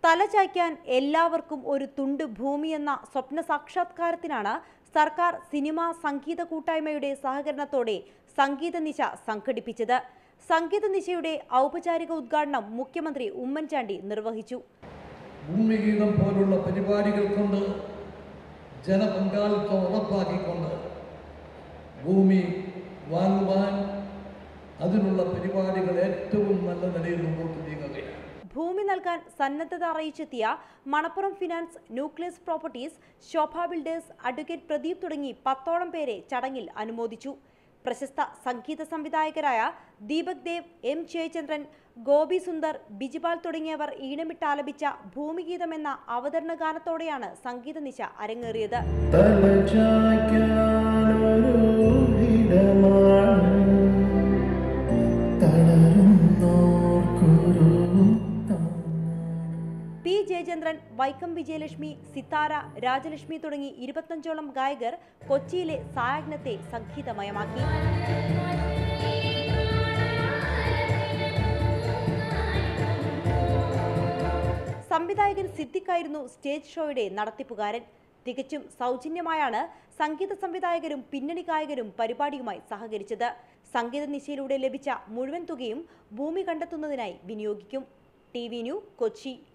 തലചായ്ക്കാൻ എല്ലാവർക്കും ഒരു തുണ്ട് ഭൂമി എന്ന സ്വപ്ന സാക്ഷാത്കാരത്തിനാണ് സർക്കാർ സിനിമാ സംഗീത കൂട്ടായ്മയുടെ സഹകരണത്തോടെ സംഗീത നിശ സംഘടിപ്പിച്ചത് സംഗീത നിശയുടെ ഔപചാരിക ഉദ്ഘാടനം മുഖ്യമന്ത്രി ഉമ്മൻചാണ്ടി നിർവഹിച്ചു ഭൂമിഗീതം പോലുള്ള പരിപാടികൾ കൊണ്ട് ജനപങ്കാളിത്തം ഉറപ്പാക്കിക്കൊണ്ട് ഭൂമി വാങ്ങുവാൻ അതിനുള്ള പരിപാടികൾ ഏറ്റവും നല്ല നിലയിൽ മുമ്പോട്ട് നീങ്ങുകയാണ് ഭൂമി നൽകാൻ സന്നദ്ധത അറിയിച്ചെത്തിയ Manappuram finance nucleus properties Sobha builders advocate Pradeep തുടങ്ങി പത്തോളം പേരെ ചടങ്ങിൽ അനുമോദിച്ചു പ്രശസ്ത സംഗീത സംവിധായകരായ ദീപക് ദേവ് എം ജയചന്ദ്രൻ ഗോപി സുന്ദർ ബിജിപാൽ തുടങ്ങിയവർ ഈണമിട്ടാലപിച്ച ഭൂമിഗീതം എന്ന അവതരണ ഗാനത്തോടെയാണ് സംഗീത നിശ അരങ്ങേറിയത് തലചായ്ക്കാനൊരു ഇടമാണ് തളരുന്നോർക്കൊരു താങ്ങാണ്. പി ജയചന്ദ്രൻ വൈക്കം വിജയലക്ഷ്മി സിത്താര രാജലക്ഷ്മി തുടങ്ങി ഇരുപത്തഞ്ചോളം ഗായകർ കൊച്ചിയിലെ സായാജ്ഞത്തെ സംഗീതമയമാക്കി സംവിധായകൻ സിദ്ദിഖായിരുന്നു സ്റ്റേജ് ഷോയുടെ നടത്തിപ്പുകാരൻ തികച്ചും സൗജന്യമായാണ് സംഗീത സംവിധായകരും പിന്നണി ഗായകരും പരിപാടിയുമായി സഹകരിച്ചത് സംഗീത നിശയിലൂടെ ലഭിച്ച മുഴുവൻ തുകയും ഭൂമി കണ്ടെത്തുന്നതിനായി വിനിയോഗിക്കും ടി വി ന്യൂ കൊച്ചി